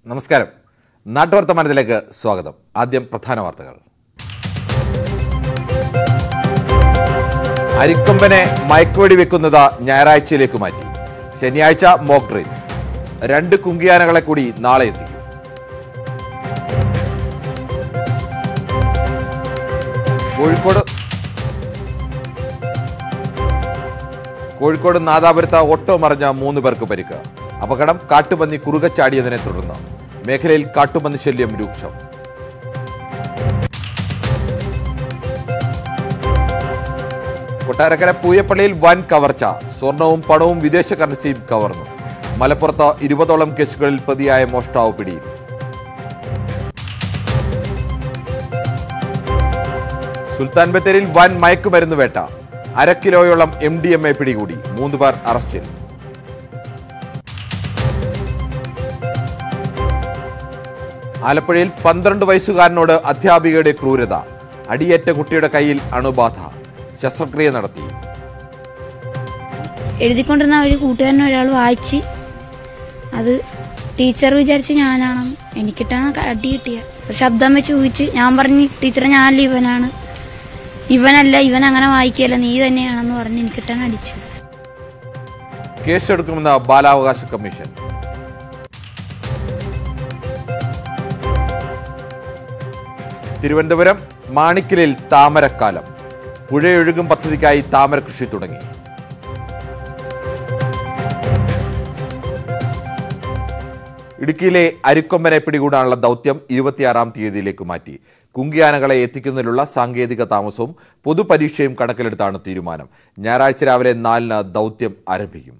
നമസ്കാരം നാട്ടുവർത്തമാനത്തിലേക്ക് സ്വാഗതം ആദ്യം പ്രധാന വാർത്തകൾ അരിക്കൊമ്പനെ മയക്കുവെടി വെക്കുന്നത് ഞായറാഴ്ചയിലേക്ക് മാറ്റി ശനിയാഴ്ച മോക്ക് ഡ്രിൽ രണ്ട് കുങ്കിയാനകളെ കൂടി നാളെ എത്തിക്കും കോഴിക്കോട് കോഴിക്കോട് നാദാപുരത്ത് ഓട്ടോ മറിഞ്ഞ മൂന്ന് പേർക്ക് പരിക്ക് അപകടം കാട്ടുപന്നി കുറുകച്ചാടിയതിനെ തുടർന്ന് മേഖലയിൽ കാട്ടുപന്നി ശല്യം രൂക്ഷം കൊട്ടാരക്കര പൂയപ്പള്ളിയിൽ വൻ കവർച്ച സ്വർണവും പണവും വിദേശ കറൻസിയും കവർന്നു മലപ്പുറത്ത് ഇരുപതോളം കേസുകളിൽ പ്രതിയായ മോഷ്ടാവ് പിടിയിൽ സുൽത്താൻ ബത്തേരിയിൽ വൻ മയക്കുമരുന്ന് വേട്ട അര കിലോയോളം എം ഡി എം എ പിടികൂടി മൂന്ന് പേർ അറസ്റ്റിൽ ആലപ്പുഴയിൽ പന്ത്രണ്ട് വയസ്സുകാരനോട് അധ്യാപികയുടെ ക്രൂരത അടിയേറ്റ കുട്ടിയുടെ കയ്യിൽ അണുബാധ ശസ്ത്രക്രിയ നടത്തി എഴുതിക്കൊണ്ടിരുന്ന ഒരു കൂട്ടുകാരൻ ഒരാൾ വായിച്ച് അത് ടീച്ചർ വിചാരിച്ച് ഞാനാണെന്ന് എനിക്കിട്ടാണ് അടി കിട്ടിയ ഒരു ശബ്ദം വെച്ച് ഊഹിച്ച് ഞാൻ പറഞ്ഞു ടീച്ചറെ ഞാനല്ല ഇവനാണ് ഇവനല്ല ഇവൻ അങ്ങനെ വായിക്കുകയല്ല നീ തന്നെയാണെന്ന് പറഞ്ഞ് എനിക്കിട്ടാണ് അടിച്ചത് കേസെടുക്കുമെന്ന് ബാലാവകാശ കമ്മീഷൻ തിരുവനന്തപുരം മാണിക്കലിൽ താമരക്കാലം പുഴയൊഴുകും പദ്ധതിക്കായി താമര കൃഷി തുടങ്ങി ഇടുക്കിയിലെ അരിക്കൊമ്പനെ പിടികൂടാനുള്ള ദൗത്യം ഇരുപത്തിയാറാം തീയതിയിലേക്ക് മാറ്റി കുങ്കിയാനകളെ എത്തിക്കുന്നതിലുള്ള സാങ്കേതിക താമസവും പൊതുപരീക്ഷയും കണക്കിലെടുത്താണ് തീരുമാനം ഞായറാഴ്ച രാവിലെ നാലിന് ദൗത്യം ആരംഭിക്കും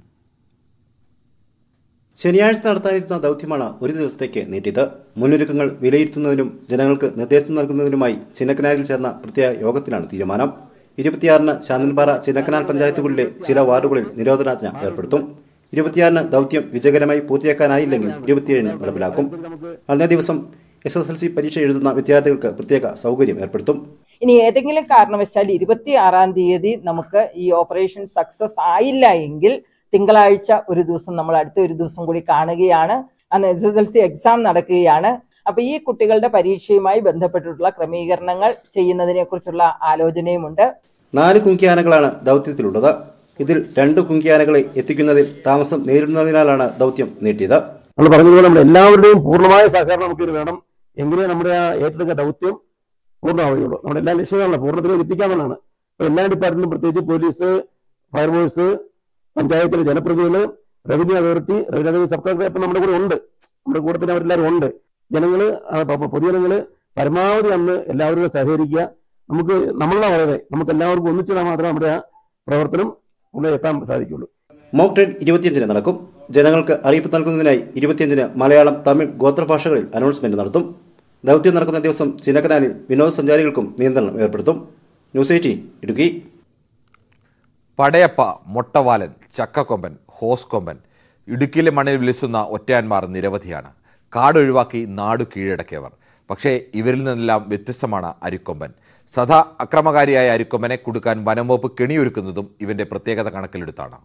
ശനിയാഴ്ച നടത്താനിരുന്ന ദൗത്യമാണ് ഒരു ദിവസത്തേക്ക് നീട്ടിയത് മുന്നൊരുക്കങ്ങൾ വിലയിരുത്തുന്നതിനും ജനങ്ങൾക്ക് നിർദ്ദേശം നൽകുന്നതിനുമായി ചിന്നക്കനാലിൽ ചേർന്ന പ്രത്യേക യോഗത്തിലാണ് തീരുമാനം ഇരുപത്തിയാറിന് ശാന്തൻപാറ ചിന്നക്കനാൽ പഞ്ചായത്തുകളിലെ ചില വാർഡുകളിൽ നിരോധനാജ്ഞ ഏർപ്പെടുത്തും ഇരുപത്തിയാറിന് ദൗത്യം വിജയകരമായി പൂർത്തിയാക്കാനായില്ലെങ്കിൽ ഇരുപത്തിയേഴിന് നടപ്പിലാക്കും അന്നേ ദിവസം എസ് എസ് എൽ സി പരീക്ഷ എഴുതുന്ന വിദ്യാർത്ഥികൾക്ക് പ്രത്യേക സൗകര്യം ഏർപ്പെടുത്തും ഇനി ഏതെങ്കിലും കാരണവശാൽ ഇരുപത്തി ആറാം തീയതി നമുക്ക് ഈ ഓപ്പറേഷൻ സക്സസ് ആയില്ല എങ്കിൽ തിങ്കളാഴ്ച ഒരു ദിവസം നമ്മൾ അടുത്ത ഒരു ദിവസം കൂടി കാണുകയാണ് അന്ന് S S L C exam നടക്കുകയാണ് അപ്പൊ ഈ കുട്ടികളുടെ പരീക്ഷയുമായി ബന്ധപ്പെട്ടിട്ടുള്ള ക്രമീകരണങ്ങൾ ചെയ്യുന്നതിനെ കുറിച്ചുള്ള ആലോചനയുമുണ്ട് നാല് കുങ്കിയാനകളാണ് ദൗത്യത്തിലുള്ളത് ഇതിൽ രണ്ട് കുങ്കിയാനകളെ എത്തിക്കുന്നതിൽ താമസം നേരിടുന്നതിനാലാണ് ദൗത്യം നീട്ടിയത് നമ്മൾ പറഞ്ഞതുപോലെ നമ്മുടെ എല്ലാവരുടെയും പൂർണ്ണമായ സഹകരണം നമുക്കിത് വേണം എങ്കിലേ നമ്മുടെ ആ ഏറ്റെടുക്ക ദൗത്യം പൂർണ്ണമാവുകയുള്ളൂ നമ്മുടെ എല്ലാ ലക്ഷ്യങ്ങളാണ് പൂർണ്ണത്തിലേക്ക് എത്തിക്കാമെന്നാണ് അപ്പൊ എല്ലാ ഡിപ്പാർട്ട്മെന്റും പ്രത്യേകിച്ച് പോലീസ് ഫയർഫോഴ്സ് പഞ്ചായത്തിലെ ജനപ്രതിനിധികൾ revenue authority revenue authority sub collector ഇപ്പം നമ്മുടെ കൂടെ ഉണ്ട് നമ്മുടെ കൂട്ടത്തിൽ അവരെല്ലാവരും ഉണ്ട് ജനങ്ങള് ആ, പ- പൊതുജനങ്ങള് പരമാവധി അന്ന് എല്ലാവരും സഹകരിക്കുക നമുക്ക് നമ്മളുടെ വളരെ നമുക്ക് എല്ലാവർക്കും ഒന്നിച്ചാൽ മാത്രമേ നമ്മുടെ ആ പ്രവർത്തനം ഇവിടെ എത്താൻ സാധിക്കുള്ളൂ മോക്ക് ട്രെയിൻ ഇരുപത്തിയഞ്ചിന് നടക്കും ജനങ്ങൾക്ക് അറിയിപ്പ് നൽകുന്നതിനായി ഇരുപത്തിയഞ്ചിന് മലയാളം തമിഴ് ഗോത്രഭാഷകളിൽ അനൗൺസ്മെന്റ് നടത്തും ദൗത്യം നടക്കുന്ന ദിവസം ചിന്നക്കനാലിൽ വിനോദസഞ്ചാരികൾക്കും നിയന്ത്രണം ഏർപ്പെടുത്തും ന്യൂസ് എയ്റ്റി ഇടുക്കി പടയപ്പ മൊട്ടവാലൻ ചക്കക്കൊമ്പൻ ഹോസ് കൊമ്പൻ ഇടുക്കിയിലെ മണ്ണിൽ വിളിസുന്ന ഒറ്റയാന്മാർ നിരവധിയാണ് കാടൊഴിവാക്കി നാടു കീഴടക്കിയവർ പക്ഷേ ഇവരിൽ നിന്നെല്ലാം വ്യത്യസ്തമാണ് അരിക്കൊമ്പൻ സദാ അക്രമകാരിയായ അരിക്കൊമ്പനെ കുടുക്കാൻ വനംവകുപ്പ് കെണിയൊരുക്കുന്നതും ഇവന്റെ പ്രത്യേകത കണക്കിലെടുത്താണ്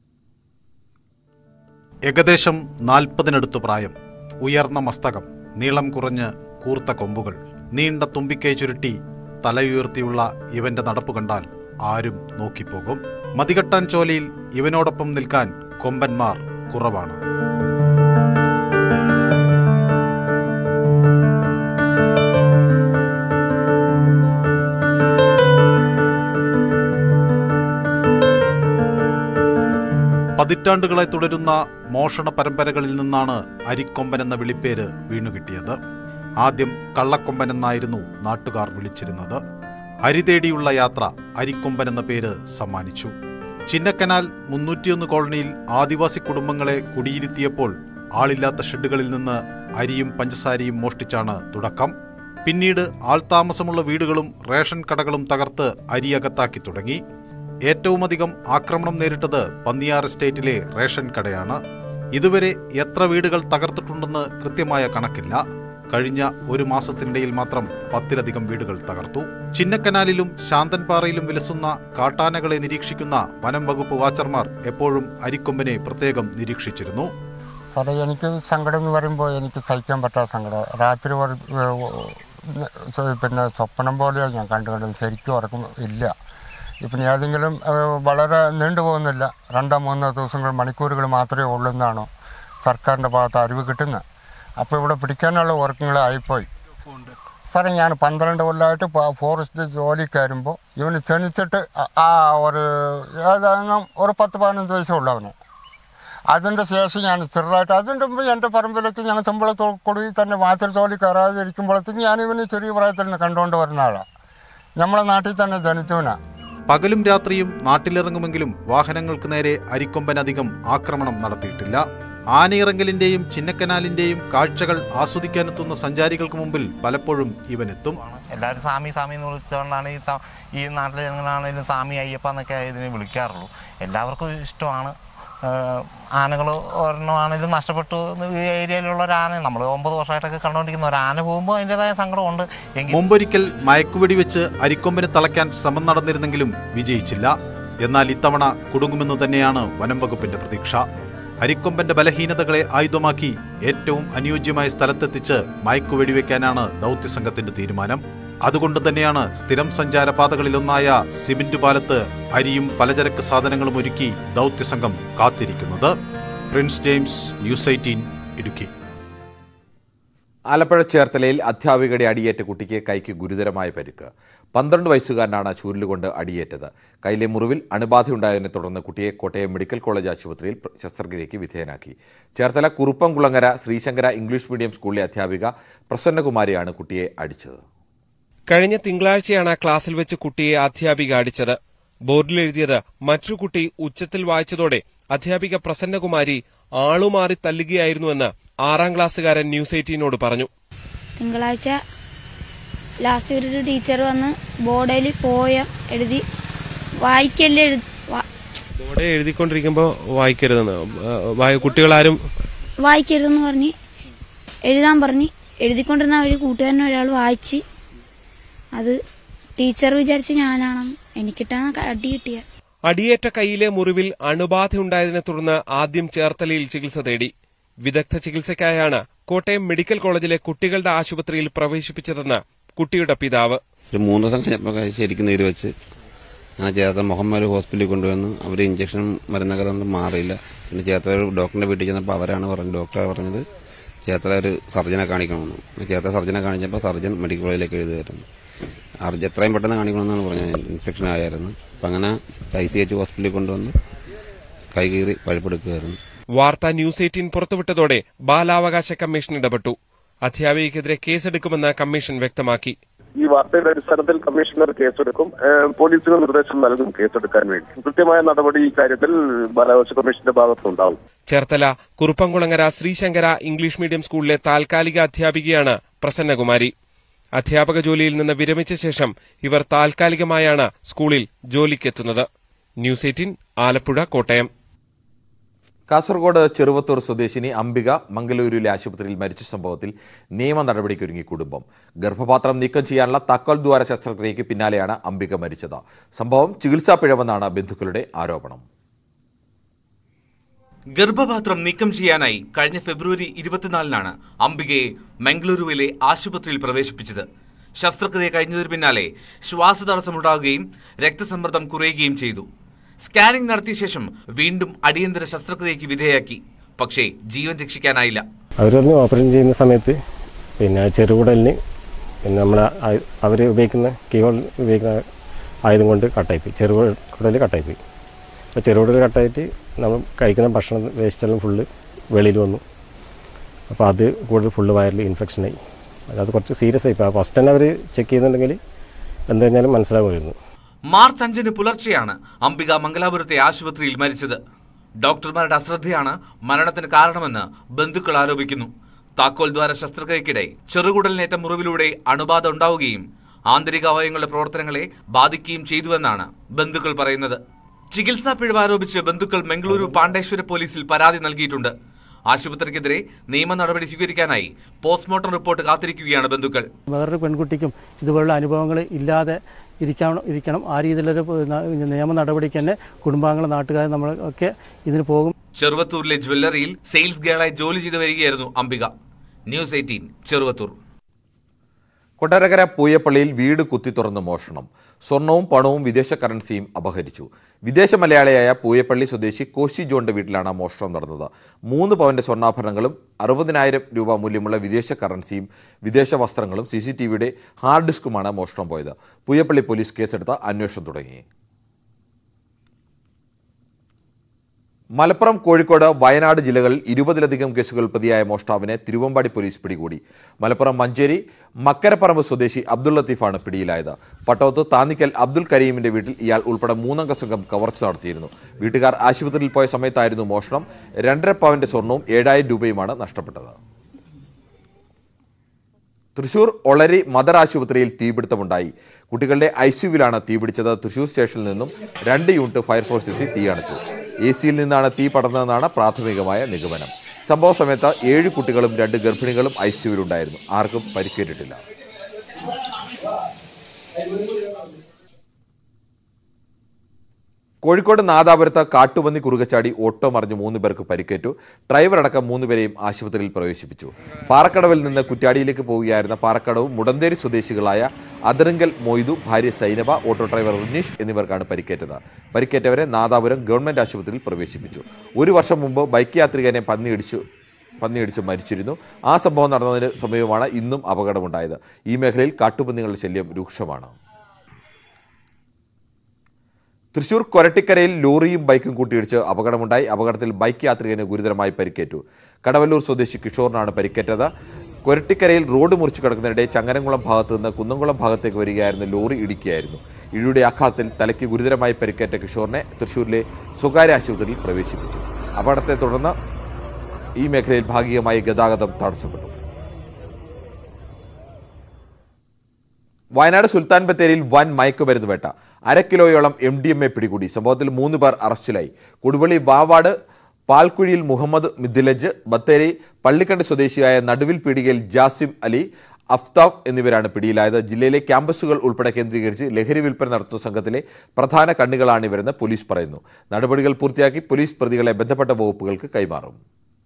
ഏകദേശം നാൽപ്പതിനടുത്തു പ്രായം ഉയർന്ന മസ്തകം നീളം കുറഞ്ഞ് കൂർത്ത കൊമ്പുകൾ നീണ്ട തുമ്പിക്കൈ ചുരുട്ടി തലയുയർത്തിയുള്ള ഇവന്റെ നടപ്പ് കണ്ടാൽ ആരും നോക്കിപ്പോകും മതികെട്ടാൻ ചോലയിൽ ഇവനോടൊപ്പം നിൽക്കാൻ കൊമ്പന്മാർ കുറവാണ് പതിറ്റാണ്ടുകളായി തുടരുന്ന മോഷണ പരമ്പരകളിൽ നിന്നാണ് അരിക്കൊമ്പൻ എന്ന വിളിപ്പേര് വീണുകിട്ടിയത് ആദ്യം കള്ളക്കൊമ്പൻ എന്നായിരുന്നു നാട്ടുകാർ വിളിച്ചിരുന്നത് അരി തേടിയുള്ള യാത്ര അരിക്കൊമ്പൻ എന്ന പേര് സമ്മാനിച്ചു ചിന്നക്കനാൽ മുന്നൂറ്റിയൊന്ന് കോളനിയിൽ ആദിവാസി കുടുംബങ്ങളെ കുടിയിരുത്തിയപ്പോൾ ആളില്ലാത്ത ഷെഡുകളിൽ നിന്ന് അരിയും പഞ്ചസാരയും മോഷ്ടിച്ചാണ് തുടക്കം പിന്നീട് ആൾതാമസമുള്ള വീടുകളും റേഷൻ കടകളും തകർത്ത് അരിയകത്താക്കി തുടങ്ങി ഏറ്റവുമധികം ആക്രമണം നേരിട്ടത് പന്നിയാർ എസ്റ്റേറ്റിലെ റേഷൻ കടയാണ് ഇതുവരെ എത്ര വീടുകൾ തകർത്തിട്ടുണ്ടെന്ന് കൃത്യമായ കണക്കില്ല കഴിഞ്ഞ ഒരു മാസത്തിനിടയിൽ മാത്രം പത്തിലധികം വീടുകൾ തകർത്തു ചിന്നക്കനാലിലും ശാന്തൻപാറയിലും വിലസുന്ന കാട്ടാനകളെ നിരീക്ഷിക്കുന്ന വനം വകുപ്പ് വാച്ചർമാർ എപ്പോഴും അരിക്കൊമ്പനെ പ്രത്യേകം നിരീക്ഷിച്ചിരുന്നു സാറേ എനിക്ക് സങ്കടം എന്ന് പറയുമ്പോൾ എനിക്ക് സഹിക്കാൻ പറ്റാത്ത സങ്കടം രാത്രി ഒരു- ഏഹ് പിന്നെ സ്വപ്നം പോലെയാണ് ഞാൻ കണ്ടു കണ്ടത് ശരിക്കും ഉറക്കം ഇല്ല ഇപ്പം ഏതെങ്കിലും ഏഹ് വളരെ നീണ്ടു പോകുന്നില്ല രണ്ടോ മൂന്നോ ദിവസങ്ങൾ മണിക്കൂറുകൾ മാത്രമേ ഉള്ളൂ എന്നാണോ സർക്കാരിൻ്റെ ഭാഗത്ത് അറിവ് കിട്ടുന്നത് അപ്പോൾ ഇവിടെ പിടിക്കാനുള്ള വർക്കുകൾ ആയിപ്പോയി സാറേ ഞാൻ പന്ത്രണ്ട് കൊല്ലമായിട്ട് പ- ഫോറസ്റ്റ് ജോലി കയറുമ്പോൾ ഇവന് ക്ഷണിച്ചിട്ട് ആ- ആ ഒരു ഏതാനും ഒരു പത്ത് പതിനഞ്ച് വയസ്സുള്ളൂ അവന് അതിൻ്റെ ശേഷം ഞാൻ ചെറുതായിട്ട് അതിൻ്റെ മുമ്പ് എൻ്റെ പറമ്പിലേക്ക് ഞാൻ ശമ്പളത്തോടി തന്നെ വാച്ചർ ജോലി കയറാതെ ഇരിക്കുമ്പോഴത്തേക്ക് ഞാൻ ഇവന് ചെറിയ പ്രായത്തിൽ നിന്ന് കണ്ടുകൊണ്ട് വരുന്ന ആളാണ് നമ്മളെ നാട്ടിൽ തന്നെ ജനിച്ചവനാ പകലും രാത്രിയും നാട്ടിലിറങ്ങുമെങ്കിലും വാഹനങ്ങൾക്ക് നേരെ അരിക്കൊമ്പൻ അധികം ആക്രമണം നടത്തിയിട്ടില്ല ആനയിറങ്ങലിന്റെയും ചിന്നക്കനാലിന്റെയും കാഴ്ചകൾ ആസ്വദിക്കാനെത്തുന്ന സഞ്ചാരികൾക്ക് മുമ്പിൽ പലപ്പോഴും ഇവനെത്തും എല്ലാവരും സ്വാമി സ്വാമി എന്ന് വിളിച്ചുകൊണ്ടാണ് ഈ സ- ഈ നാട്ടിലെ ജനങ്ങളാണെങ്കിലും സ്വാമി അയ്യപ്പ എന്നൊക്കെ ഇതിനെ വിളിക്കാറുള്ളൂ എല്ലാവർക്കും ഇഷ്ടമാണ് ആനകൾ ഒരെണ്ണമാണെങ്കിലും നഷ്ടപ്പെട്ടു എന്ന് ഈ ഏരിയയിലുള്ള ഒരു ആന നമ്മൾ ഒമ്പത് വർഷമായിട്ടൊക്കെ കണ്ടുകൊണ്ടിരിക്കുന്ന ഒരു ആന പോകുമ്പോൾ അതിൻ്റെതായ സങ്കടമുണ്ട് എങ്കിൽ മുമ്പൊരിക്കൽ മയക്കുവെടി വെച്ച് അരിക്കൊമ്പനെ തളയ്ക്കാൻ ശ്രമം നടന്നിരുന്നെങ്കിലും വിജയിച്ചില്ല എന്നാൽ ഇത്തവണ കുടുങ്ങുമെന്ന് തന്നെയാണ് വനം വകുപ്പിന്റെ പ്രതീക്ഷ അരിക്കൊമ്പന്റെ ബലഹീനതകളെ ആയുധമാക്കി ഏറ്റവും അനുയോജ്യമായ സ്ഥലത്തെത്തിച്ച് മയക്കുവെടി വെക്കാനാണ് ദൗത്യസംഘത്തിന്റെ തീരുമാനം അതുകൊണ്ട് തന്നെയാണ് സ്ഥിരം സഞ്ചാരപാതകളിലൊന്നായ സിമന്റ് പാലത്ത് അരിയും പലചരക്ക് സാധനങ്ങളും ഒരുക്കി ദൗത്യസംഘം കാത്തിരിക്കുന്നത് Prince James news eighteen Idukki Alappuzha ചേർത്തലയിൽ അധ്യാപികയുടെ അടിയേറ്റ കുട്ടിക്ക് കൈക്ക് ഗുരുതരമായ പരിക്ക് പന്ത്രണ്ട് വയസ്സുകാരനാണ് ചൂരലുകൊണ്ട് അടിയേറ്റത് കൈയിലെ മുറിവിൽ അണുബാധയുണ്ടായതിനെ തുടർന്ന് കുട്ടിയെ കോട്ടയം മെഡിക്കൽ കോളേജ് ആശുപത്രിയിൽ പ്ര- ശസ്ത്രക്രിയയ്ക്ക് വിധേയനാക്കി ചേർത്തല കുറുപ്പംകുളങ്ങര ശ്രീശങ്കര ഇംഗ്ലീഷ് മീഡിയം സ്കൂളിലെ അധ്യാപിക പ്രസന്നകുമാരിയാണ് കുട്ടിയെ അടിച്ചത് കഴിഞ്ഞ തിങ്കളാഴ്ചയാണ് ക്ലാസ്സിൽ വെച്ച് കുട്ടിയെ അധ്യാപിക അടിച്ചത് ബോർഡിൽ എഴുതിയത് മറ്റൊരു കുട്ടി ഉച്ചത്തിൽ വായിച്ചതോടെ അധ്യാപിക പ്രസന്നകുമാരി ആളുമാറി തല്ലുകയായിരുന്നുവെന്ന് ആറാം ക്ലാസ്സുകാരൻ ന്യൂസ് എയ്റ്റീനോട് പറഞ്ഞു തിങ്കളാഴ്ച ലാസ്റ്റ് ഒരു ടീച്ചർ വന്ന് ബോർഡിൽ പോയ എഴുതി വായിക്കല്ലേ എഴുതി ബോർഡ് എഴുതിക്കൊണ്ടിരിക്കുമ്പോൾ വായിക്കരുതെന്ന് കുട്ടികളാരും വായിക്കരുതെന്ന് പറഞ്ഞ് എഴുതാൻ പറഞ്ഞ് എഴുതിക്കൊണ്ടിരുന്ന ഒരു കൂട്ടുകാരൻ ഒരാൾ വായിച്ച് അത് ടീച്ചർ വിചാരിച്ച് ഞാനാണെന്ന് എനിക്കിട്ടാണ് അടി കിട്ടിയ അടിയേറ്റ കൈയിലെ മുറിവിൽ അണുബാധയുണ്ടായതിനെ തുടർന്ന് ആദ്യം ചേർത്തലയിൽ ചികിത്സ തേടി വിദഗ്ധ ചികിത്സയ്ക്കായാണ് കോട്ടയം മെഡിക്കൽ കോളേജിലെ കുട്ടികളുടെ ആശുപത്രിയിൽ പ്രവേശിപ്പിച്ചതെന്ന് കുട്ടിയുടെ പിതാവ് ഒരു മൂന്ന് ദിവസം കഴിഞ്ഞപ്പോൾ ശരിക്കും നീര് വെച്ച് അങ്ങനെ ചേർത്ത മുഹമ്മദ് ഹോസ്പിറ്റലിൽ കൊണ്ടുവന്നു അവർ ഇഞ്ചക്ഷൻ മരുന്നൊക്കെ തന്നിട്ട് മാറിയില്ല പിന്നെ ചേർത്ത ഒരു ഡോക്ടറിന്റെ വീട്ടിൽ ചെന്നപ്പോൾ അവരാണ് പറഞ്ഞത് ഡോക്ടറെ പറഞ്ഞത് ചേർത്തല ഒരു സർജനെ കാണിക്കണമെന്ന് ചേർത്ത സർജനെ കാണിച്ചപ്പോൾ സർജൻ മെഡിക്കൽ കോളേജിലേക്ക് എഴുതുമായിരുന്നു അർജ എത്രയും പെട്ടെന്ന് കാണിക്കണമെന്നാണ് പറഞ്ഞത് ഇൻഫെക്ഷൻ ആയിരുന്നു അപ്പം അങ്ങനെ ഐ സി എച്ച് ഹോസ്പിറ്റലിൽ കൊണ്ടുവന്ന് കൈ കീറി പഴുപ്പെടുക്കുകയായിരുന്നു വാർത്ത ന്യൂസ് എയ്റ്റീൻ പുറത്തുവിട്ടതോടെ ബാലാവകാശ കമ്മീഷൻ ഇടപെട്ടു അധ്യാപികയ്ക്കെതിരെ കേസെടുക്കുമെന്ന് കമ്മീഷൻ വ്യക്തമാക്കി ഈ വാർത്തയുടെ അടിസ്ഥാനത്തിൽ കമ്മീഷണർ കേസെടുക്കും ഏഹ് പോലീസിന് നിർദ്ദേശം നൽകും കേസെടുക്കാൻ വേണ്ടി കൃത്യമായ നടപടി ഈ കാര്യത്തിൽ ബാലാവകാശ കമ്മീഷന്റെ ഭാഗത്തുണ്ടാവും ചേർത്തല കുറുപ്പംകുളങ്ങര ശ്രീശങ്കര ഇംഗ്ലീഷ് മീഡിയം സ്കൂളിലെ താൽക്കാലിക അധ്യാപികയാണ് പ്രസന്നകുമാരി അധ്യാപക ജോലിയിൽ നിന്ന് വിരമിച്ച ശേഷം ഇവർ താൽക്കാലികമായാണ് സ്കൂളിൽ ജോലിക്കെത്തുന്നത് ന്യൂസ് എയ്റ്റീൻ ആലപ്പുഴ കോട്ടയം കാസർഗോഡ് ചെറുവത്തൂർ സ്വദേശിനി അംബിക മംഗലൂരുവിലെ ആശുപത്രിയിൽ മരിച്ച സംഭവത്തിൽ നിയമ നടപടിക്കൊരുങ്ങി കുടുംബം ഗർഭപാത്രം നീക്കം ചെയ്യാനുള്ള താക്കോൽ ദ്വാര ശസ്ത്രക്രിയയ്ക്ക് പിന്നാലെയാണ് അംബിക മരിച്ചത് സംഭവം ചികിത്സാ പിഴവെന്നാണ് ബന്ധുക്കളുടെ ആരോപണം ഗർഭപാത്രം നീക്കം ചെയ്യാനായി കഴിഞ്ഞ ഫെബ്രുവരി ഇരുപത്തിനാലിനാണ് അംബികയെ മംഗളൂരുവിലെ ആശുപത്രിയിൽ പ്രവേശിപ്പിച്ചത് ശസ്ത്രക്രിയ കഴിഞ്ഞതിന് പിന്നാലെ ശ്വാസതടസ്സമുണ്ടാകുകയും രക്തസമ്മർദ്ദം കുറയുകയും ചെയ്തു സ്കാനിംഗ് നടത്തിയ ശേഷം വീണ്ടും അടിയന്തര ശസ്ത്രക്രിയയ്ക്ക് വിധേയാക്കി പക്ഷേ ജീവൻ രക്ഷിക്കാനായില്ല അവർ പറഞ്ഞു ഓപ്പറേഷൻ ചെയ്യുന്ന സമയത്ത് പിന്നെ ചെറുകുടലിന് പിന്നെ നമ്മൾ അവർ ഉപയോഗിക്കുന്ന കീഹോൾ ഉപയോഗിക്കുന്ന ആയുധം കൊണ്ട് കട്ടായിപ്പോയി ചെറുകുടൽ കട്ടായിപ്പോയി അപ്പോൾ ചെറുകുടൽ കട്ടായിട്ട് നമ്മൾ കഴിക്കുന്ന ഭക്ഷണം വേസ്റ്റെല്ലാം ഫുള്ള് വെളിയിൽ വന്നു അപ്പോൾ അത് കൂടുതൽ ഫുള്ള് വയറിൽ ഇൻഫെക്ഷനായി അത് കുറച്ച് സീരിയസ് ആയി ഇപ്പോൾ ഫസ്റ്റ് തന്നെ അവർ ചെക്ക് ചെയ്യുന്നുണ്ടെങ്കിൽ എന്ത് കഴിഞ്ഞാലും മനസ്സിലാകുമായിരുന്നു മാർച്ച് അഞ്ചിന് പുലർച്ചെയാണ് അംബിക മംഗലാപുരത്തെ ആശുപത്രിയിൽ മരിച്ചത് ഡോക്ടർമാരുടെ അശ്രദ്ധയാണ് മരണത്തിന് കാരണമെന്ന് ബന്ധുക്കൾ ആരോപിക്കുന്നു താക്കോൽ ദ്വാര ശസ്ത്രക്രിയക്കിടെ ചെറുകുടലിനേറ്റ മുറിവിലൂടെ അണുബാധ ഉണ്ടാവുകയും ആന്തരിക അവയവങ്ങളുടെ പ്രവർത്തനങ്ങളെ ബാധിക്കുകയും ചെയ്തുവെന്നാണ് ബന്ധുക്കൾ പറയുന്നത് ചികിത്സാ പിഴവ് ആരോപിച്ച് ബന്ധുക്കൾ മംഗളൂരു പാണ്ഡേശ്വര പോലീസിൽ പരാതി നൽകിയിട്ടുണ്ട് ആശുപത്രിക്കെതിരെ നിയമ നടപടി സ്വീകരിക്കാനായി പോസ്റ്റ്മോർട്ടം റിപ്പോർട്ട് കാത്തിരിക്കുകയാണ് ബന്ധുക്കൾ വേറൊരു പെൺകുട്ടിക്കും ഇതുപോലുള്ള അനുഭവങ്ങൾ ഇല്ലാതെ ഇരിക്കണം ഇരിക്കണം ആ രീതിയിലൊരു ന- നിയമ നടപടിക്ക് തന്നെ കുടുംബാംഗങ്ങൾ നാട്ടുകാർ നമ്മളൊക്കെ ഇതിന് പോകും ചെറുവത്തൂരിലെ ജ്വല്ലറിയിൽ സെയിൽസ് ഗേളായി ജോലി ചെയ്തു വരികയായിരുന്നു അംബിക ന്യൂസ് എയ്റ്റീൻ ചെറുവത്തൂർ കൊട്ടാരക്കര പൂയപ്പള്ളിയിൽ വീട് കുത്തി തുറന്ന് മോഷണം സ്വർണവും പണവും വിദേശ കറൻസിയും അപഹരിച്ചു വിദേശ മലയാളിയായ പൂയപ്പള്ളി സ്വദേശി കോശി ജോണിന്റെ വീട്ടിലാണ് മോഷണം നടന്നത് മൂന്ന് പവന്റെ സ്വർണ്ണാഭരണങ്ങളും അറുപതിനായിരം രൂപ മൂല്യമുള്ള വിദേശ കറൻസിയും വിദേശ വസ്ത്രങ്ങളും സി സി ടി വിയുടെ ഹാർഡ് ഡിസ്കുമാണ് മോഷണം പോയത് പൂയപ്പള്ളി പോലീസ് കേസെടുത്ത് അന്വേഷണം തുടങ്ങി മലപ്പുറം കോഴിക്കോട് വയനാട് ജില്ലകളിൽ ഇരുപതിലധികം കേസുകൾ പ്രതിയായ മോഷ്ടാവിനെ തിരുവമ്പാടി പോലീസ് പിടികൂടി മലപ്പുറം മഞ്ചേരി മക്കരപ്പറമ്പ് സ്വദേശി അബ്ദുൾ ലത്തീഫാണ് പിടിയിലായത് പട്ടോത്ത് താന്നിക്കൽ അബ്ദുൽ കരീമിന്റെ വീട്ടിൽ ഇയാൾ ഉൾപ്പെടെ മൂന്നംഗ സംഘം കവർച്ച നടത്തിയിരുന്നു വീട്ടുകാർ ആശുപത്രിയിൽ പോയ സമയത്തായിരുന്നു മോഷണം രണ്ടര പവന്റെ സ്വർണവും ഏഴായിരം രൂപയുമാണ് നഷ്ടപ്പെട്ടത് തൃശൂർ ഒളരി മദർ ആശുപത്രിയിൽ തീപിടുത്തമുണ്ടായി കുട്ടികളുടെ ഐസിയുവിലാണ് തീപിടിച്ചത് തൃശൂർ സ്റ്റേഷനിൽ നിന്നും രണ്ട് യൂണിറ്റ് ഫയർഫോഴ്സ് എത്തി തീയണച്ചു എ സിയിൽ നിന്നാണ് തീ പടർന്നതെന്നാണ് പ്രാഥമികമായ നിഗമനം സംഭവ സമയത്ത് ഏഴ് കുട്ടികളും രണ്ട് ഗർഭിണികളും ഐസിയുവിലുണ്ടായിരുന്നു ആർക്കും പരിക്കേറ്റിട്ടില്ല കോഴിക്കോട് നാദാപുരത്ത് കാട്ടുപന്നി കുറുകച്ചാടി ഓട്ടോ മറിഞ്ഞ് മൂന്ന് പേർക്ക് പരിക്കേറ്റു ഡ്രൈവർ അടക്കം മൂന്ന് പേരെയും ആശുപത്രിയിൽ പ്രവേശിപ്പിച്ചു പാറക്കടവിൽ നിന്ന് കുറ്റാടിയിലേക്ക് പോവുകയായിരുന്ന പാറക്കടവ് മുടന്തേരി സ്വദേശികളായ അതിരങ്കൽ മൊയ്തു ഭാര്യ സൈനബ ഓട്ടോ ഡ്രൈവർ റിനീഷ് എന്നിവർക്കാണ് പരിക്കേറ്റത് പരിക്കേറ്റവരെ നാദാപുരം ഗവൺമെന്റ് ആശുപത്രിയിൽ പ്രവേശിപ്പിച്ചു ഒരു വർഷം മുമ്പ് ബൈക്ക് യാത്രികനെ പന്നിയിടിച്ചു പന്നിയിടിച്ച് മരിച്ചിരുന്നു ആ സംഭവം നടന്നതിന് സമയമാണ് ഇന്നും അപകടമുണ്ടായത് ഈ മേഖലയിൽ കാട്ടുപന്നികളുടെ ശല്യം രൂക്ഷമാണ് തൃശൂർ കൊരട്ടിക്കരയിൽ ലോറിയും ബൈക്കും കൂട്ടിയിടിച്ച് അപകടമുണ്ടായി അപകടത്തിൽ ബൈക്ക് യാത്രികന് ഗുരുതരമായി പരിക്കേറ്റു കടവല്ലൂർ സ്വദേശി കിഷോറിനാണ് പരിക്കേറ്റത് കൊരട്ടിക്കരയിൽ റോഡ് മുറിച്ചു കിടക്കുന്നതിനിടെ ചങ്ങരംകുളം ഭാഗത്ത് നിന്ന് കുന്നംകുളം ഭാഗത്തേക്ക് വരികയായിരുന്ന ലോറി ഇടിക്കുകയായിരുന്നു ഇടിയുടെ ആഘാതത്തിൽ തലയ്ക്ക് ഗുരുതരമായി പരിക്കേറ്റ കിഷോറിനെ തൃശൂരിലെ സ്വകാര്യ ആശുപത്രിയിൽ പ്രവേശിപ്പിച്ചു അപകടത്തെ തുടർന്ന് ഈ മേഖലയിൽ ഭാഗികമായി ഗതാഗതം തടസ്സപ്പെട്ടു വയനാട് സുൽത്താൻ ബത്തേരിയിൽ വൻ മയക്കുമരുന്ന് വേട്ട അര കിലോയോളം എം ഡി എം എ പിടികൂടി സംഭവത്തിൽ മൂന്ന് പേർ അറസ്റ്റിലായി കൊടുവള്ളി വാവാട് പാൽക്കുഴിയിൽ മുഹമ്മദ് മിഥിലജ് ബത്തേരി പള്ളിക്കണ്ട് സ്വദേശിയായ നടുവിൽ പീടികയിൽ ജാസിം അലി അഫ്താബ് എന്നിവരാണ് പിടിയിലായത് ജില്ലയിലെ ക്യാമ്പസുകൾ ഉൾപ്പെടെ കേന്ദ്രീകരിച്ച് ലഹരി വിൽപ്പന നടത്തുന്ന സംഘത്തിലെ പ്രധാന കണ്ണികളാണിവരെന്ന് പോലീസ് പറയുന്നു നടപടികൾ പൂർത്തിയാക്കി പോലീസ് പ്രതികളെ ബന്ധപ്പെട്ട വകുപ്പുകൾക്ക് കൈമാറും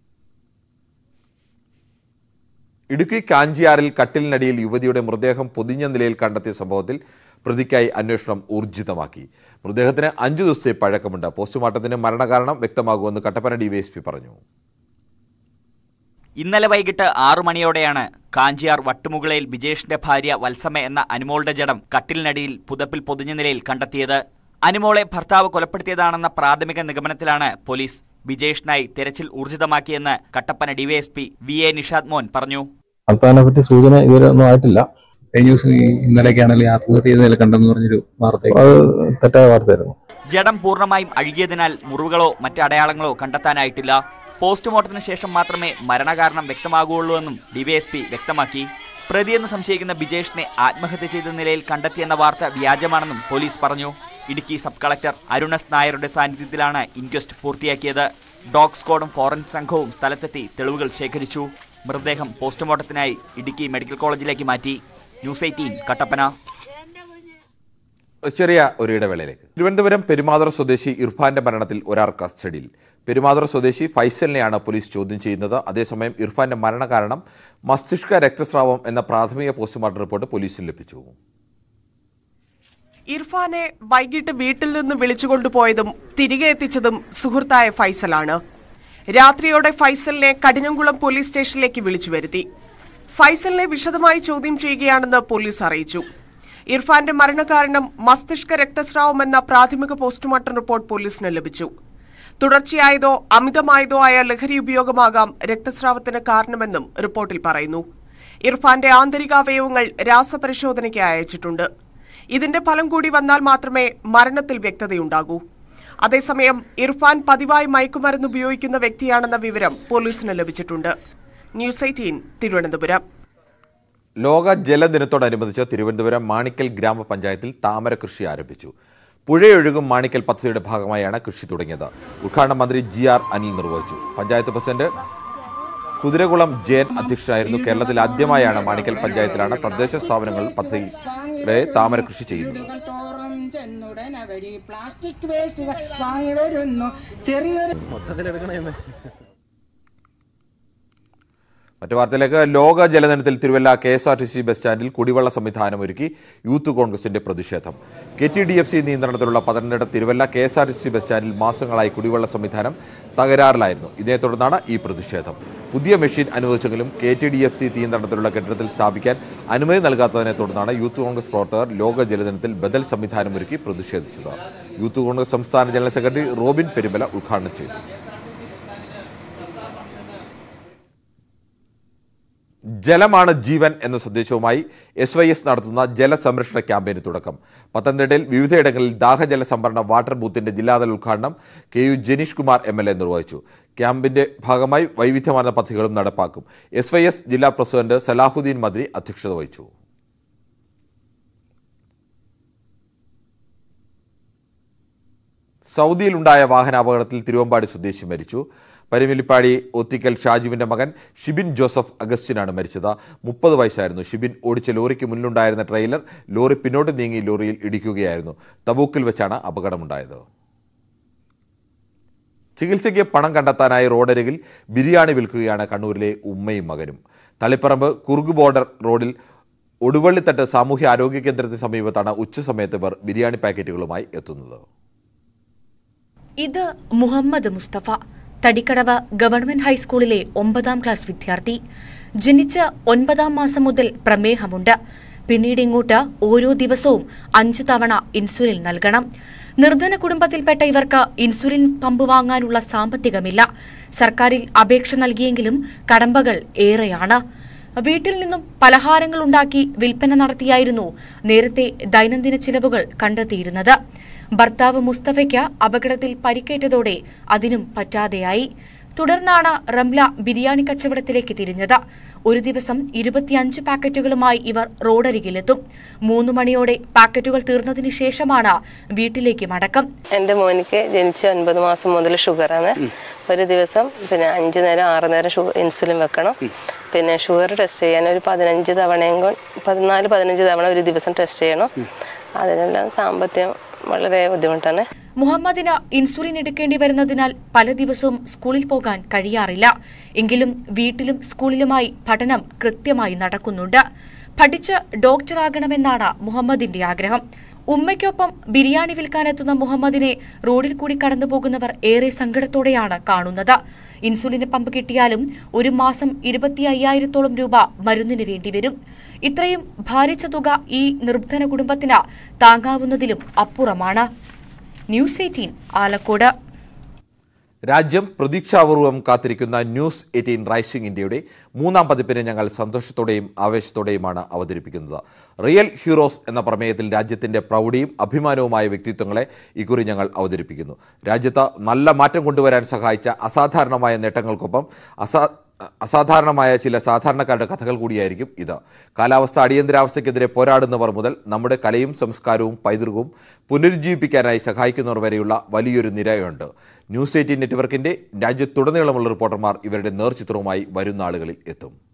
ഇടുക്കി കാഞ്ചിയാറിൽ കട്ടിലിനടിയിൽ യുവതിയുടെ മൃതദേഹം പൊതിഞ്ഞ നിലയിൽ കണ്ടെത്തിയ സംഭവത്തിൽ പ്രതിക്കായി അന്വേഷണം ഊർജിതമാക്കി മൃതദേഹത്തിന് അഞ്ചു ദിവസത്തെ പഴക്കമുണ്ട് പോസ്റ്റ്മോർട്ടത്തിന് മരണകാരണം വ്യക്തമാകുമെന്ന് കട്ടപ്പന ഡിവൈഎസ്പി പറഞ്ഞു ഇന്നലെ വൈകിട്ട് ആറു മണിയോടെയാണ് കാഞ്ചിയാർ വട്ടുമുകളയിൽ ബിജേഷിന്റെ ഭാര്യ വത്സമ എന്ന അനുമോളുടെ ജഡം കട്ടിലിനടിയിൽ പുതപ്പിൽ പൊതിഞ്ഞ നിലയിൽ കണ്ടെത്തിയത് അനുമോളെ ഭർത്താവ് കൊലപ്പെടുത്തിയതാണെന്ന പ്രാഥമിക നിഗമനത്തിലാണ് പോലീസ് ബിജേഷിനായി തെരച്ചിൽ ഊർജിതമാക്കിയെന്ന് Kattappana DYSP V A Nishad Mon പറഞ്ഞു ഭർത്താവിനെ പറ്റി സൂചന ഇതുവരെ ഒന്നും ആയിട്ടില്ല കഴിഞ്ഞ ദിവസം ഈ ഇന്നലെയൊക്കെയാണെങ്കിൽ ആത്മഹത്യ ചെയ്ത നില കണ്ടെന്ന് പറഞ്ഞൊരു വാർത്ത അത് തെറ്റായ വാർത്തയായിരുന്നു ജഡം പൂർണ്ണമായും അഴുകിയതിനാൽ മുറിവുകളോ മറ്റ് അടയാളങ്ങളോ കണ്ടെത്താനായിട്ടില്ല പോസ്റ്റ്മോർട്ടത്തിന് ശേഷം മാത്രമേ മരണകാരണം വ്യക്തമാകുകയുള്ളൂ എന്നും ഡിവൈഎസ്പി വ്യക്തമാക്കി പ്രതിയെന്ന് സംശയിക്കുന്ന ബിജേഷിനെ ആത്മഹത്യ ചെയ്ത നിലയിൽ കണ്ടെത്തിയെന്ന വാർത്ത വ്യാജമാണെന്നും പോലീസ് പറഞ്ഞു ഇടുക്കി സബ് കളക്ടർ അരുണസ് നായരുടെ സാന്നിധ്യത്തിലാണ് ഇൻക്വസ്റ്റ് പൂർത്തിയാക്കിയത് ഡോഗ് സ്ക്വാഡും ഫോറൻസിക് സംഘവും സ്ഥലത്തെത്തി തെളിവുകൾ ശേഖരിച്ചു മൃതദേഹം പോസ്റ്റ്മോർട്ടത്തിനായി ഇടുക്കി മെഡിക്കൽ കോളേജിലേക്ക് മാറ്റി ന്യൂസ് എയ്റ്റീൻ കട്ടപ്പന ചെറിയ ഒരു ഇടവേളയിലേക്ക് തിരുവനന്തപുരം പെരുമാതുറ സ്വദേശി ഇർഫാന്റെ മരണത്തിൽ ഒരാൾ കസ്റ്റഡിയിൽ പെരുമാതുറ സ്വദേശി ഫൈസലിനെയാണ് പോലീസ് ചോദ്യം ചെയ്യുന്നത് അതേസമയം ഇർഫാന്റെ മരണകാരണം മസ്തിഷ്ക രക്തസ്രാവം എന്ന പ്രാഥമിക പോസ്റ്റ്മോർട്ടം റിപ്പോർട്ട് പോലീസിൽ ലഭിച്ചു ഇർഫാനെ വൈകിട്ട് വീട്ടിൽ നിന്ന് വിളിച്ചുകൊണ്ടുപോയതും തിരികെ എത്തിച്ചതും സുഹൃത്തായ ഫൈസലാണ് രാത്രിയോടെ ഫൈസലിനെ കഠിനംകുളം പോലീസ് സ്റ്റേഷനിലേക്ക് വിളിച്ചു വരുത്തി ഫൈസലിനെ വിശദമായി ചോദ്യം ചെയ്യുകയാണെന്ന് പോലീസ് അറിയിച്ചു ഇർഫാന്റെ മരണകാരണം മസ്തിഷ്ക രക്തസ്രാവം എന്ന പ്രാഥമിക പോസ്റ്റ്മോർട്ടം റിപ്പോർട്ട് പോലീസിന് ലഭിച്ചു തുടർച്ചയായതോ അമിതമായതോ ആയ ലഹരി ഉപയോഗമാകാം രക്തസ്രാവത്തിന് കാരണമെന്നും റിപ്പോർട്ടിൽ പറയുന്നു ഇർഫാന്റെ ആന്തരികാവയവങ്ങൾ രാസപരിശോധനയ്ക്ക് അയച്ചിട്ടുണ്ട് ഇതിന്റെ ഫലം കൂടി വന്നാൽ മാത്രമേ മരണത്തിൽ വ്യക്തതയുണ്ടാകൂ അതേസമയം ഇർഫാൻ പതിവായി മയക്കുമരുന്ന് ഉപയോഗിക്കുന്ന വ്യക്തിയാണെന്ന വിവരം പോലീസിന് ലഭിച്ചിട്ടുണ്ട് ന്യൂസ് എയ്റ്റീൻ തിരുവനന്തപുരം ലോക ജലദിനത്തോടനുബന്ധിച്ച് തിരുവനന്തപുരം മാണിക്കൽ ഗ്രാമപഞ്ചായത്തിൽ താമര കൃഷി ആരംഭിച്ചു പുഴയൊഴുകും മാണിക്കൽ പദ്ധതിയുടെ ഭാഗമായാണ് കൃഷി തുടങ്ങിയത് ഉദ്ഘാടനം മന്ത്രി ജി ആർ അനിൽ നിർവഹിച്ചു പഞ്ചായത്ത് പ്രസിഡന്റ് കുതിരകുളം ജയൻ അധ്യക്ഷനായിരുന്നു കേരളത്തിൽ ആദ്യമായാണ് മാണിക്കൽ പഞ്ചായത്തിലാണ് തദ്ദേശ സ്ഥാപനങ്ങൾ പദ്ധതിയുടെ താമര കൃഷി ചെയ്യുന്നത് ഉടനവരി പ്ലാസ്റ്റിക് വേസ്റ്റുകൾ വാങ്ങി വരുന്നു ചെറിയൊരു മൊത്തത്തിലെടുക്കണേന്ന് മറ്റു വാർത്തയിലേക്ക് ലോക ജലദിനത്തിൽ Thiruvalla K S R T C bus സ്റ്റാൻഡിൽ കുടിവെള്ള സംവിധാനമൊരുക്കി യൂത്ത് കോൺഗ്രസിന്റെ പ്രതിഷേധം K T D F C നിയന്ത്രണത്തിലുള്ള Pathanamthitta Thiruvalla K S R T C bus സ്റ്റാൻഡിൽ മാസങ്ങളായി കുടിവെള്ള സംവിധാനം തകരാറിലായിരുന്നു ഇതേ തുടർന്നാണ് ഈ പ്രതിഷേധം പുതിയ മെഷീൻ അനുവദിച്ചെങ്കിലും K T D F C നിയന്ത്രണത്തിലുള്ള കെട്ടിടത്തിൽ സ്ഥാപിക്കാൻ അനുമതി നൽകാത്തതിനെ തുടർന്നാണ് യൂത്ത് കോൺഗ്രസ് പ്രവർത്തകർ ലോക ജലദിനത്തിൽ ബദൽ സംവിധാനമൊരുക്കി പ്രതിഷേധിച്ചത് യൂത്ത് കോൺഗ്രസ് സംസ്ഥാന ജനറൽ സെക്രട്ടറി റോബിൻ പെരുമ്പല ഉദ്ഘാടനം ചെയ്തു ജലമാണ് ജീവൻ എന്ന സന്ദേശവുമായി എസ് വൈ എസ് നടത്തുന്ന ജലസംരക്ഷണ ക്യാമ്പയിന് തുടക്കം പത്തനംതിട്ടയിൽ വിവിധയിടങ്ങളിൽ ദാഹജല സംഭരണ വാട്ടർ ബൂത്തിന്റെ ജില്ലാതല ഉദ്ഘാടനം K U Janeesh Kumar M L A നിർവഹിച്ചു ക്യാമ്പിന്റെ ഭാഗമായി വൈവിധ്യമാർന്ന പദ്ധതികളും നടപ്പാക്കും എസ് വൈ എസ് ജില്ലാ പ്രസിഡന്റ് സലാഹുദ്ദീൻ മദ്രി അധ്യക്ഷത വഹിച്ചു സൗദിയിലുണ്ടായ വാഹനാപകടത്തിൽ തിരുവമ്പാടി സ്വദേശി മരിച്ചു പരുമിലിപ്പാടി ഒത്തിക്കൽ ഷാജുവിന്റെ മകൻ ഷിബിൻ ജോസഫ് അഗസ്റ്റിനാണ് മരിച്ചത് മുപ്പത് വയസ്സായിരുന്നു ഷിബിൻ ഓടിച്ച ലോറിക്ക് മുന്നിലുണ്ടായിരുന്ന ട്രെയിലർ ലോറി പിന്നോട്ട് നീങ്ങി ലോറിയിൽ ഇടിക്കുകയായിരുന്നു തബൂക്കിൽ വെച്ചാണ് അപകടമുണ്ടായത് ചികിത്സയ്ക്ക് പണം കണ്ടെത്താനായി റോഡരികിൽ ബിരിയാണി വിൽക്കുകയാണ് കണ്ണൂരിലെ ഉമ്മയും മകനും തളിപ്പറമ്പ് കുറുകു ബോർഡർ റോഡിൽ ഒടുവള്ളിത്തട്ട് സാമൂഹ്യ ആരോഗ്യ കേന്ദ്രത്തിന് സമീപത്താണ് ഉച്ചസമയത്ത് ഇവർ ബിരിയാണി പാക്കറ്റുകളുമായി എത്തുന്നത് ഇത് മുഹമ്മദ് മുസ്തഫ തടിക്കടവ് ഗവൺമെന്റ് ഹൈസ്കൂളിലെ ഒമ്പതാം ക്ലാസ് വിദ്യാർത്ഥി ജനിച്ച് ഒൻപതാം മാസം മുതൽ പ്രമേഹമുണ്ട് പിന്നീട് ഇങ്ങോട്ട് ഓരോ ദിവസവും അഞ്ചു തവണ ഇൻസുലിൻ നൽകണം നിർധന കുടുംബത്തിൽപ്പെട്ട ഇവർക്ക് ഇൻസുലിൻ പമ്പ് വാങ്ങാനുള്ള സാമ്പത്തികമില്ല സർക്കാരിൽ അപേക്ഷ നൽകിയെങ്കിലും കടമ്പകൾ ഏറെയാണ് വീട്ടിൽ നിന്നും പലഹാരങ്ങൾ ഉണ്ടാക്കി വിൽപ്പന നടത്തിയായിരുന്നു നേരത്തെ ദൈനംദിന ചിലവുകൾ കണ്ടെത്തിയിരുന്നത് ഭർത്താവ് മുസ്തഫയ്ക്ക് അപകടത്തിൽ പരിക്കേറ്റതോടെ അതിനും പറ്റാതെയായി തുടർന്നാണ് റംല ബിരിയാണി കച്ചവടത്തിലേക്ക് തിരിഞ്ഞത് ഒരു ദിവസം ഇരുപത്തിയഞ്ച് പാക്കറ്റുകളുമായി ഇവർ റോഡരികിലെത്തും മൂന്ന് മണിയോടെ പാക്കറ്റുകൾ തീർന്നതിന് ശേഷമാണ് വീട്ടിലേക്ക് മടക്കം എൻ്റെ മോനിക്ക് ജനിച്ച ഒൻപത് മാസം മുതൽ ഷുഗറാണ് ഒരു ദിവസം പിന്നെ അഞ്ച് നേരം ആറ് നേരം ഷുഗർ ഇൻസുലിൻ വെക്കണം പിന്നെ ഷുഗർ ടെസ്റ്റ് ചെയ്യാൻ ഒരു പതിനഞ്ച് തവണയും പതിനാല് പതിനഞ്ച് തവണ ഒരു ദിവസം ടെസ്റ്റ് ചെയ്യണം അതിനെല്ലാം സാമ്പത്തികം വളരെ ബുദ്ധിമുട്ടാണ് മുഹമ്മദിന് ഇൻസുലിൻ എടുക്കേണ്ടി വരുന്നതിനാൽ പല ദിവസവും സ്കൂളിൽ പോകാൻ കഴിയാറില്ല എങ്കിലും വീട്ടിലും സ്കൂളിലുമായി പഠനം കൃത്യമായി നടക്കുന്നുണ്ട് പഠിച്ച് ഡോക്ടറാകണമെന്നാണ് മുഹമ്മദിന്റെ ആഗ്രഹം ഉമ്മയ്ക്കൊപ്പം ബിരിയാണി വിൽക്കാനെത്തുന്ന മുഹമ്മദിനെ റോഡിൽ കൂടി കടന്നു പോകുന്നവർ ഏറെ സങ്കടത്തോടെയാണ് കാണുന്നത് ഇൻസുലിന് പമ്പ് കിട്ടിയാലും ഒരു മാസം ഇരുപത്തി അയ്യായിരത്തോളം രൂപ മരുന്നിന് വേണ്ടിവരും ഇത്രയും ഭാരിച്ച തുക ഈ നിർധന കുടുംബത്തിന് താങ്ങാവുന്നതിലും അപ്പുറമാണ് ന്യൂസ് എയ്റ്റീൻ ആലക്കോട് രാജ്യം പ്രതീക്ഷാപൂർവം കാത്തിരിക്കുന്ന ന്യൂസ് എയ്റ്റീൻ റൈസിംഗ് ഇന്ത്യയുടെ മൂന്നാം പതിപ്പിനെ ഞങ്ങൾ സന്തോഷത്തോടെയും ആവേശത്തോടെയുമാണ് അവതരിപ്പിക്കുന്നത് റിയൽ ഹീറോസ് എന്ന പ്രമേയത്തിൽ രാജ്യത്തിന്റെ പ്രൗഢിയും അഭിമാനവുമായ വ്യക്തിത്വങ്ങളെ ഇക്കുറി ഞങ്ങൾ അവതരിപ്പിക്കുന്നു രാജ്യത്ത് നല്ല മാറ്റം കൊണ്ടുവരാൻ സഹായിച്ച അസാധാരണമായ നേട്ടങ്ങൾക്കൊപ്പം അസാ അസാധാരണമായ ചില സാധാരണക്കാരുടെ കഥകൾ കൂടിയായിരിക്കും ഇത് കാലാവസ്ഥ അടിയന്തരാവസ്ഥയ്ക്കെതിരെ പോരാടുന്നവർ മുതൽ നമ്മുടെ കലയും സംസ്കാരവും പൈതൃകവും പുനരുജ്ജീവിപ്പിക്കാനായി സഹായിക്കുന്നവർ വരെയുള്ള വലിയൊരു നിരയുണ്ട് ന്യൂസ് എയ്റ്റീൻ നെറ്റ്വർക്കിന്റെ രാജ്യത്തുടനീളമുള്ള റിപ്പോർട്ടർമാർ ഇവരുടെ നേർചിത്രവുമായി വരുന്ന ആളുകളിൽ എത്തും